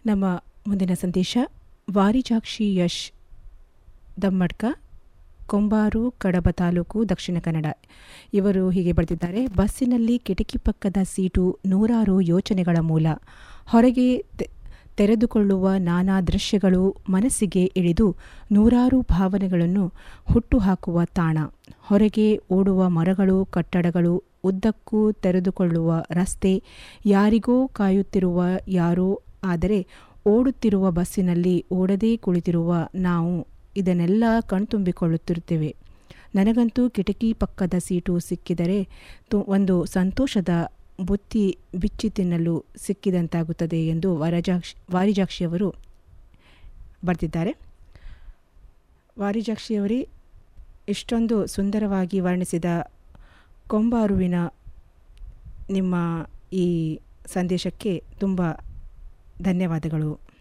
ನಮ್ಮ ಮುಂದಿನ ಸಂದೇಶ ವಾರಿಜಾಕ್ಷಿ ಯಶ್ ದಮ್ಮಡ್ಕ ಕೊಂಬಾರು ಕಡಬ ತಾಲೂಕು ದಕ್ಷಿಣ ಕನ್ನಡ ಇವರು ಹೀಗೆ ಬರೆದಿದ್ದಾರೆ ಬಸ್ಸಿನಲ್ಲಿ ಕಿಟಕಿ ಪಕ್ಕದ ಸೀಟು ನೂರಾರು ಯೋಚನೆಗಳ ಮೂಲ ಹೊರಗೆ ತೆ- ತೆರೆದುಕೊಳ್ಳುವ ನಾನಾ ದೃಶ್ಯಗಳು ಮನಸ್ಸಿಗೆ ಇಳಿದು ನೂರಾರು ಭಾವನೆಗಳನ್ನು ಹುಟ್ಟುಹಾಕುವ ತಾಣ ಹೊರಗೆ ಓಡುವ ಮರಗಳು ಕಟ್ಟಡಗಳು ಉದ್ದಕ್ಕೂ ತೆರೆದುಕೊಳ್ಳುವ ರಸ್ತೆ ಯಾರಿಗೋ ಕಾಯುತ್ತಿರುವ ಯಾರೋ ಆದರೆ ಓಡುತ್ತಿರುವ ಬಸ್ಸಿನಲ್ಲಿ ಓಡದೇ ಕುಳಿತಿರುವ ನಾವು ಇದನ್ನೆಲ್ಲ ಕಣ್ತುಂಬಿಕೊಳ್ಳುತ್ತಿರುತ್ತೇವೆ ನನಗಂತೂ ಕಿಟಕಿ ಪಕ್ಕದ ಸೀಟು ಸಿಕ್ಕಿದರೆ ತು ಒಂದು ಸಂತೋಷದ ಬುತ್ತಿ ಬಿಚ್ಚಿ ತಿನ್ನಲು ಸಿಕ್ಕಿದಂತಾಗುತ್ತದೆ ಎಂದು ವಾರಜಾಕ್ಷಿ ವಾರಿಜಾಕ್ಷಿಯವರು ಬರೆದಿದ್ದಾರೆ ವಾರಿಜಾಕ್ಷಿಯವರೇ ಇಷ್ಟೊಂದು ಸುಂದರವಾಗಿ ವರ್ಣಿಸಿದ ಕೊಂಬಾರುವಿನ ನಿಮ್ಮ ಈ ಸಂದೇಶಕ್ಕೆ ತುಂಬ ಧನ್ಯವಾದಗಳು